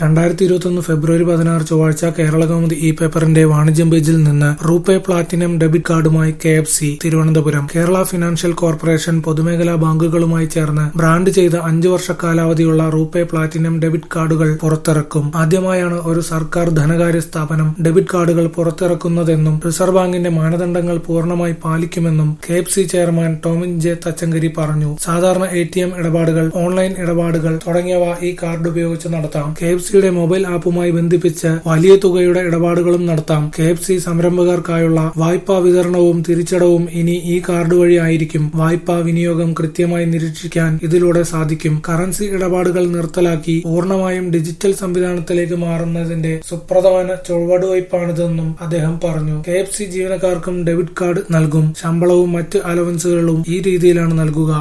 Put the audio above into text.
രണ്ടായിരത്തി ഇരുപത്തൊന്ന് ഫെബ്രുവരി പതിനാറ് ചൊവ്വാഴ്ച കേരള കൗമുദി ഇ പേപ്പറിന്റെ വാണിജ്യം പേജിൽ നിന്ന് റൂപേ പ്ലാറ്റിനം ഡെബിറ്റ് കാർഡുമായി K F C Thiruvananthapuram Kerala financial corporation പൊതുമേഖലാ ബാങ്കുകളുമായി ചേർന്ന് ബ്രാൻഡ് ചെയ്ത അഞ്ചു വർഷ കാലാവധിയുള്ള റൂപേ പ്ലാറ്റിനം ഡെബിറ്റ് കാർഡുകൾ പുറത്തിറക്കും ആദ്യമായാണ് ഒരു സർക്കാർ ധനകാര്യ സ്ഥാപനം ഡെബിറ്റ് കാർഡുകൾ പുറത്തിറക്കുന്നതെന്നും റിസർവ് ബാങ്കിന്റെ മാനദണ്ഡങ്ങൾ പൂർണ്ണമായി പാലിക്കുമെന്നും K F C chairman Tomin J Thachankary പറഞ്ഞു സാധാരണ എ ടി എം ഇടപാടുകൾ ഓൺലൈൻ ഇടപാടുകൾ തുടങ്ങിയവ ഈ കാർഡ് ഉപയോഗിച്ച് നടത്താം കെ എഫ് സിയുടെ മൊബൈൽ ആപ്പുമായി ബന്ധിപ്പിച്ച് വലിയ തുകയുടെ ഇടപാടുകളും നടത്താം കെ എഫ് സി സംരംഭകർക്കായുള്ള വായ്പാ വിതരണവും തിരിച്ചടവും ഇനി ഈ കാർഡ് വഴി ആയിരിക്കും വായ്പാ വിനിയോഗം കൃത്യമായി നിരീക്ഷിക്കാൻ ഇതിലൂടെ സാധിക്കും കറൻസി ഇടപാടുകൾ നിർത്തലാക്കി പൂർണ്ണമായും ഡിജിറ്റൽ സംവിധാനത്തിലേക്ക് മാറുന്നതിന്റെ സുപ്രധാന ചുവടുവയ്പാണിതെന്നും അദ്ദേഹം പറഞ്ഞു കെ എഫ് സി ജീവനക്കാർക്കും ഡെബിറ്റ് കാർഡ് നൽകും ശമ്പളവും മറ്റ് അലവൻസുകളും ഈ രീതിയിലാണ് നൽകുക